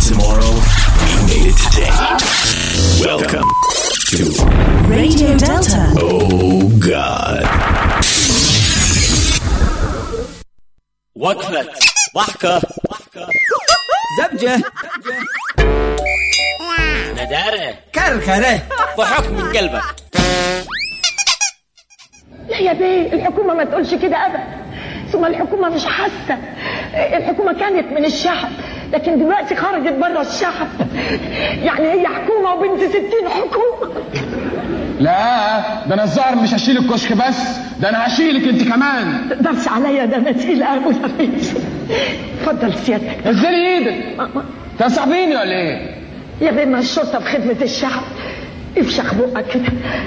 tomorrow, we made it today. Welcome to Radio Delta. Oh God. وقفة ضحكة زبجة ندارة كركرة ضحك من قلبك لا يا بيه الحكومة ما تقولش كده أبدا ثم الحكومة مش حاسة الحكومة كانت من الشعب لكن دلوقتي خرجت بره الشعب يعني هي حكومة وبنت ستين حكومة لا ده انا الظاهر مش هشيل الكشك بس ده انا هشيلك انت كمان تقدرش عليا ده انا تقيل قوي يا بيه اتفضل سيادتك نزلي ايدك تنصحبيني ولا ايه؟ يا بيه ما الشرطة بخدمة الشعب افشخ بقك كده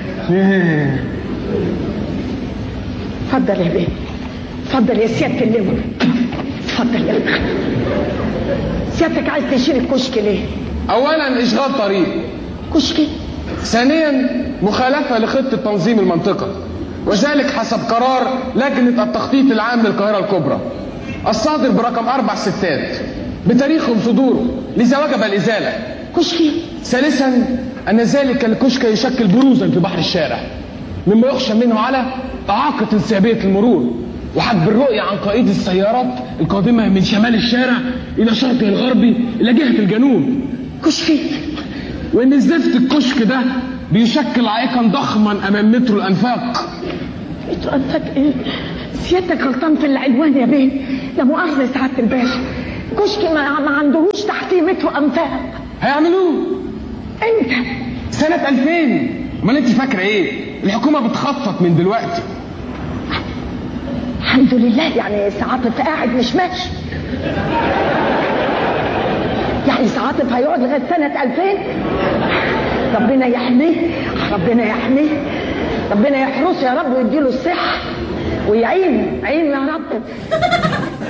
اتفضل يا بيه اتفضل يا سيادة اللواء اتفضل يا أخي. سيادتك عايز تشيل الكشك ليه؟ اولا اشغال طريق كشكي ثانيا مخالفة لخطة تنظيم المنطقة وذلك حسب قرار لجنة التخطيط العام للقاهرة الكبرى الصادر برقم أربع ستات بتاريخهم صدوره لزواجب الإزالة كشكي ثالثا أن ذلك الكشك يشكل بروزا في بحر الشارع مما يخشى منه على إعاقة انسيابية المرور وحجب الرؤية عن قائد السيارات القادمة من شمال الشارع إلى شرقه الغربي إلى جهة الجنوب كشكي وان زفت الكشك ده بيشكل عائقا ضخما امام مترو الانفاق انتوا انفاك ايه؟ سيادتك غلطان في العنوان يا بيه لا مؤاخذة يا سعادة الباشا كشكي ما, ما عندهوش تحتيه مترو انفاق هيعملوه انت سنة 2000 امال انت فاكرة ايه الحكومة بتخطط من دلوقتي الحمد لله يعني سعاطف قاعد مش ماشي يعني سعاطف هيقعد لغايه سنه 2000 ربنا يحميه ربنا يحميه ربنا يحرسه يا رب ويديله الصحه ويعينه عينه يا رب